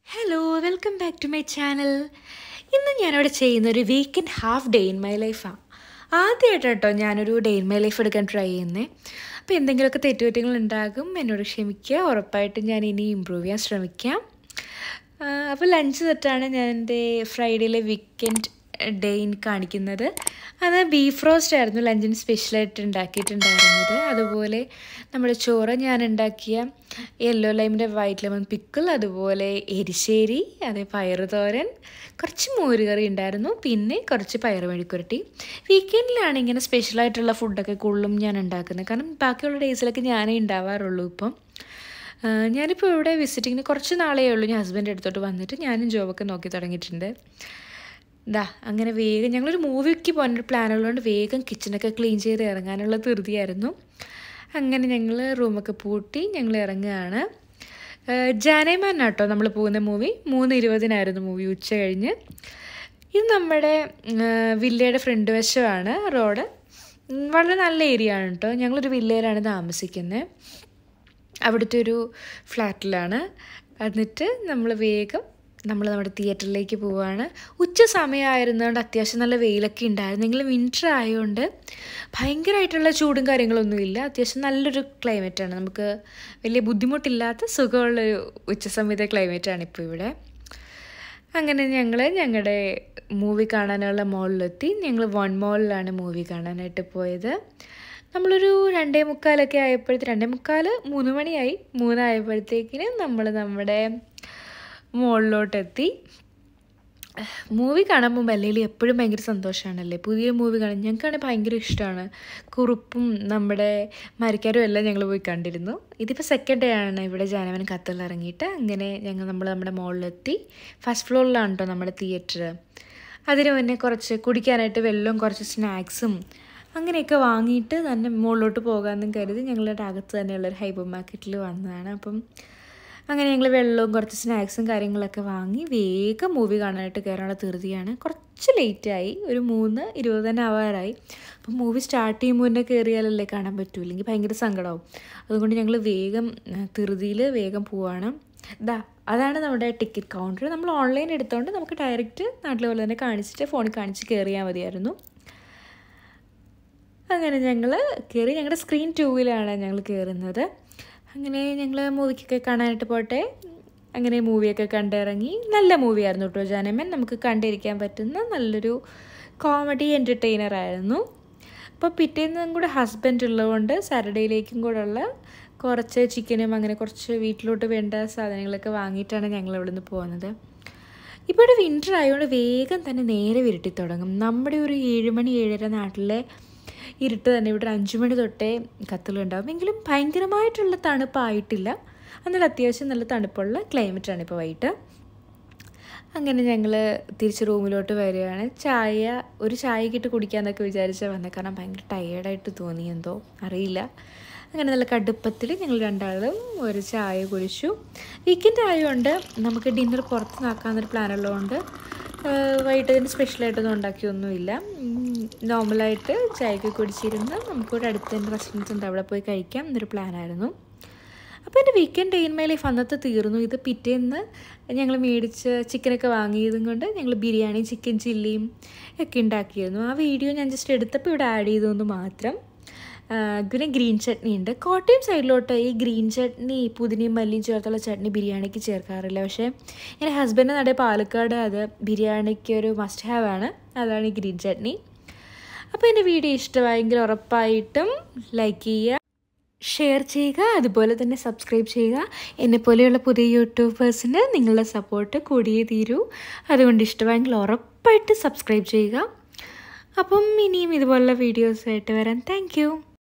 hello welcome back to my channel ഇന്ന് ഞാനവിടെ ചെയ്യുന്ന ഒരു weekend half day in my ലൈഫാണ് ആദ്യമായിട്ട് കേട്ടോ ഞാനൊരു ഡേ ഇൻ മൈ ലൈഫ് എടുക്കാൻ ട്രൈ ചെയ്യുന്നത് അപ്പോൾ എന്തെങ്കിലുമൊക്കെ തെറ്റുകുറ്റങ്ങൾ ഉണ്ടാകും എന്നോട് ക്ഷമിക്കുക ഉറപ്പായിട്ടും ഞാൻ ഇനി ഇമ്പ്രൂവ് ചെയ്യാൻ ശ്രമിക്കാം അപ്പോൾ ലഞ്ച് തൊട്ടാണ് ഞാൻ എൻ്റെ ഫ്രൈഡേയിലെ വീക്കെൻഡ് ഡേയിൻ കാണിക്കുന്നത് അത് ബീഫ് റോസ്റ്റ് ആയിരുന്നു ലഞ്ചിന് സ്പെഷ്യലായിട്ട് ഉണ്ടാക്കിയിട്ടുണ്ടായിരുന്നത് അതുപോലെ നമ്മുടെ ചോറ് ഞാൻ ഉണ്ടാക്കിയ യെല്ലോ ലൈമിൻ്റെ വൈറ്റ് ലെമൺ പിക്കിൾ അതുപോലെ എരിശ്ശേരി അതേ പയറ് തോരൻ കുറച്ച് മോരുകറി ഉണ്ടായിരുന്നു പിന്നെ കുറച്ച് പയറ് മെഴുക്കുരട്ടി വീക്കെൻഡിലാണ് ഇങ്ങനെ സ്പെഷ്യലായിട്ടുള്ള ഫുഡൊക്കെ കൂടുതലും ഞാൻ ഉണ്ടാക്കുന്നത് കാരണം ബാക്കിയുള്ള ഡേയ്സിലൊക്കെ ഞാനേ ഉണ്ടാവാറുള്ളൂ ഇപ്പം ഞാനിപ്പോൾ ഇവിടെ വിസിറ്റിങ്ങിന് കുറച്ച് നാളേ ഉള്ളൂ ഞാൻ ഹസ്ബൻഡ് അടുത്തോട്ട് വന്നിട്ട് ഞാനും ജോബൊക്കെ നോക്കി തുടങ്ങിയിട്ടുണ്ട് ദാ അങ്ങനെ വേഗം ഞങ്ങളൊരു മൂവിക്ക് പോകാനൊരു പ്ലാൻ ഉള്ളതുകൊണ്ട് വേഗം കിച്ചണൊക്കെ ക്ലീൻ ചെയ്ത് ഇറങ്ങാനുള്ള ധൃതിയായിരുന്നു അങ്ങനെ ഞങ്ങൾ റൂമൊക്കെ പൂട്ടി ഞങ്ങൾ ഇറങ്ങുകയാണ് ജാനൈമാൻ കേട്ടോ നമ്മൾ പോകുന്ന മൂവി മൂന്ന് ഇരുപതിനായിരുന്നു മൂവി ഉച്ച കഴിഞ്ഞ് ഇത് നമ്മുടെ വില്ലയുടെ ഫ്രണ്ട് വശമാണ് റോഡ് വളരെ നല്ല ഏരിയ ആണ് കേട്ടോ ഞങ്ങളൊരു വില്ലയിലാണ് താമസിക്കുന്നത് അവിടുത്തെ ഒരു ഫ്ലാറ്റിലാണ് എന്നിട്ട് നമ്മൾ വേഗം നമ്മൾ നമ്മുടെ തിയേറ്ററിലേക്ക് പോവുകയാണ് ഉച്ച സമയമായിരുന്നതുകൊണ്ട് അത്യാവശ്യം നല്ല വെയിലൊക്കെ ഉണ്ടായിരുന്നു എങ്കിലും വിൻ്റർ ആയതുകൊണ്ട് ഭയങ്കരമായിട്ടുള്ള ചൂടും കാര്യങ്ങളൊന്നുമില്ല അത്യാവശ്യം നല്ലൊരു ക്ലൈമറ്റാണ് നമുക്ക് വലിയ ബുദ്ധിമുട്ടില്ലാത്ത സുഖമുള്ളൊരു ഉച്ച സമയത്തെ ക്ലൈമറ്റാണ് ഇപ്പോൾ ഇവിടെ അങ്ങനെ ഞങ്ങൾ ഞങ്ങളുടെ മൂവി കാണാനുള്ള മോളിലെത്തി ഞങ്ങൾ വൺ മോളിലാണ് മൂവി കാണാനായിട്ട് പോയത് നമ്മളൊരു രണ്ടേ മുക്കാലൊക്കെ ആയപ്പോഴത്തേക്ക് രണ്ടേ മുക്കാൽ മൂന്ന് മണിയായി മൂന്നായപ്പോഴത്തേക്കിന് നമ്മൾ നമ്മുടെ മുകളിലോട്ടെത്തി മൂവി കാണാൻ പോകുമ്പോൾ അല്ലെങ്കിൽ എപ്പോഴും ഭയങ്കര സന്തോഷമാണല്ലേ പുതിയ മൂവി കാണാൻ ഞങ്ങൾക്കാണെങ്കിൽ ഭയങ്കര ഇഷ്ടമാണ് കുറുപ്പും നമ്മുടെ മരിക്കാരും എല്ലാം ഞങ്ങൾ പോയി കണ്ടിരുന്നു ഇതിപ്പോൾ സെക്കൻഡ് ഡേ ആണ് ഇവിടെ ജാനവൻ ഖത്തറിൽ ഇറങ്ങിയിട്ട് അങ്ങനെ ഞങ്ങൾ നമ്മൾ നമ്മുടെ മുകളിലെത്തി ഫസ്റ്റ് ഫ്ലോറിലാണ് കേട്ടോ നമ്മുടെ തിയേറ്റർ അതിന് മുന്നേ കുറച്ച് കുടിക്കാനായിട്ട് വെള്ളവും കുറച്ച് സ്നാക്സും അങ്ങനെയൊക്കെ വാങ്ങിയിട്ട് തന്നെ മുകളിലോട്ട് പോകാമെന്നും കരുതി ഞങ്ങളുടെ അകത്ത് തന്നെയുള്ളൊരു ഹൈബർ മാർക്കറ്റിൽ വന്നതാണ് അപ്പം അങ്ങനെ ഞങ്ങൾ വെള്ളവും കുറച്ച് സ്നാക്സും കാര്യങ്ങളൊക്കെ വാങ്ങി വേഗം മൂവി കാണാനായിട്ട് കയറാനുള്ള ധൃതിയാണ് കുറച്ച് ലേറ്റായി ഒരു മൂന്ന് ഇരുപത് തന്നെ ആവാറായി അപ്പം മൂവി സ്റ്റാർട്ട് ചെയ്യുമ്പോൾ തന്നെ കയറിയാലല്ലേ കാണാൻ പറ്റൂ ഇല്ലെങ്കിൽ ഭയങ്കര സങ്കടമാവും അതുകൊണ്ട് ഞങ്ങൾ വേഗം ധൃതിയിൽ വേഗം പോവാണ് ദാ അതാണ് നമ്മുടെ ടിക്കറ്റ് കൗണ്ടർ നമ്മൾ ഓൺലൈൻ എടുത്തുകൊണ്ട് നമുക്ക് ഡയറക്റ്റ് നാട്ടിലെ പോലെ തന്നെ കാണിച്ചിട്ട് ഫോണിൽ കാണിച്ച് കയറിയാൽ മതിയായിരുന്നു അങ്ങനെ ഞങ്ങൾ കയറി ഞങ്ങളുടെ സ്ക്രീൻ ടൂവിലാണ് ഞങ്ങൾ കയറുന്നത് അങ്ങനെ ഞങ്ങൾ മൂവിക്കൊക്കെ കാണാനായിട്ട് പോട്ടെ അങ്ങനെ മൂവിയൊക്കെ കണ്ടിറങ്ങി നല്ല മൂവിയായിരുന്നു കേട്ടോ ജാനമൻ നമുക്ക് കണ്ടിരിക്കാൻ പറ്റുന്ന നല്ലൊരു കോമഡി എൻ്റർടൈനർ ആയിരുന്നു അപ്പോൾ പിറ്റേന്നും കൂടെ ഹസ്ബൻഡ് ഉള്ളതുകൊണ്ട് സാറ്റർഡേയിലേക്കും കൂടെ ഉള്ള കുറച്ച് ചിക്കനും അങ്ങനെ കുറച്ച് വീട്ടിലോട്ട് വേണ്ട സാധനങ്ങളൊക്കെ വാങ്ങിയിട്ടാണ് ഞങ്ങൾ ഇവിടെ നിന്ന് പോകുന്നത് ഇപ്പോൾ ഇവിടെ വിൻ്റർ ആയതുകൊണ്ട് വേഗം തന്നെ നേരെ വിരട്ടി തുടങ്ങും നമ്മുടെ ഒരു ഏഴുമണി ഏഴര നാട്ടിലെ ഇരുട്ട് തന്നെ ഇവിടെ അഞ്ചു മണി തൊട്ടേ കത്തലുണ്ടാവും എങ്കിലും ഭയങ്കരമായിട്ടുള്ള തണുപ്പായിട്ടില്ല എന്നാൽ അത്യാവശ്യം നല്ല തണുപ്പുള്ള ക്ലൈമറ്റാണ് ഇപ്പോൾ വൈകിട്ട് അങ്ങനെ ഞങ്ങൾ തിരിച്ച് റൂമിലോട്ട് വരികയാണ് ചായ ഒരു ചായ ഇട്ട് കുടിക്കാമെന്നൊക്കെ വിചാരിച്ചാൽ വന്നത് കാരണം ഭയങ്കര ടയേർഡായിട്ട് തോന്നി എന്തോ അറിയില്ല അങ്ങനെ നല്ല കടുപ്പത്തിൽ ഞങ്ങൾ രണ്ടാളും ഒരു ചായ കുടിച്ചു വീക്കെൻഡ് ആയതുകൊണ്ട് നമുക്ക് ഡിന്നർ പുറത്ത് നോക്കാമെന്നൊരു പ്ലാൻ ഉള്ളതുകൊണ്ട് വൈകിട്ട് ഇതിന് സ്പെഷ്യലായിട്ടൊന്നും ഉണ്ടാക്കിയൊന്നുമില്ല നോർമലായിട്ട് ചായയൊക്കെ കുടിച്ചിരുന്ന് നമുക്കിവിടെ അടുത്ത് തന്നെ റെസ്റ്റോറൻറ്റ്സ് ഉണ്ട് അവിടെ പോയി കഴിക്കാം എന്നൊരു പ്ലാനായിരുന്നു അപ്പോൾ എൻ്റെ weekend day in my life അന്നത്തെ തീർന്നു ഇത് പിറ്റേന്ന് ഞങ്ങൾ മേടിച്ച് ചിക്കനൊക്കെ വാങ്ങിയതും കൊണ്ട് ഞങ്ങൾ ബിരിയാണി ചിക്കൻ ചില്ലിയും ഒക്കെ ഉണ്ടാക്കിയിരുന്നു ആ വീഡിയോ ഞാൻ ജസ്റ്റ് എടുത്തപ്പോൾ ഇവിടെ ആഡ് ചെയ്തതെന്ന് മാത്രം പിന്നെ ഗ്രീൻ ചട്നി ഉണ്ട് കോട്ടയം സൈഡിലോട്ട് ഈ ഗ്രീൻ ചട്നി പുതിനയും മല്ലിയും ചേർത്തുള്ള ചട്നി ബിരിയാണിക്ക് ചേർക്കാറില്ല പക്ഷേ എൻ്റെ ഹസ്ബൻഡ് നടേ പാലക്കാട് അത് ബിരിയാണിക്ക് ഒരു മസ്റ്റ് ഹാവ് ആണ് അതാണ് ഈ ഗ്രീൻ ചട്നി അപ്പോൾ എൻ്റെ വീഡിയോ ഇഷ്ടമായെങ്കിൽ ഉറപ്പായിട്ടും ലൈക്ക് ചെയ്യുക ഷെയർ ചെയ്യുക അതുപോലെ തന്നെ സബ്സ്ക്രൈബ് ചെയ്യുക എന്നെപ്പോലെയുള്ള പുതിയ യൂട്യൂബേഴ്സിന് നിങ്ങളുടെ സപ്പോർട്ട് കൂടിയേ തീരൂ അതുകൊണ്ട് ഇഷ്ടമായെങ്കിൽ ഉറപ്പായിട്ട് സബ്സ്ക്രൈബ് ചെയ്യുക അപ്പം ഇനിയും ഇതുപോലുള്ള വീഡിയോസായിട്ട് വരാൻ താങ്ക്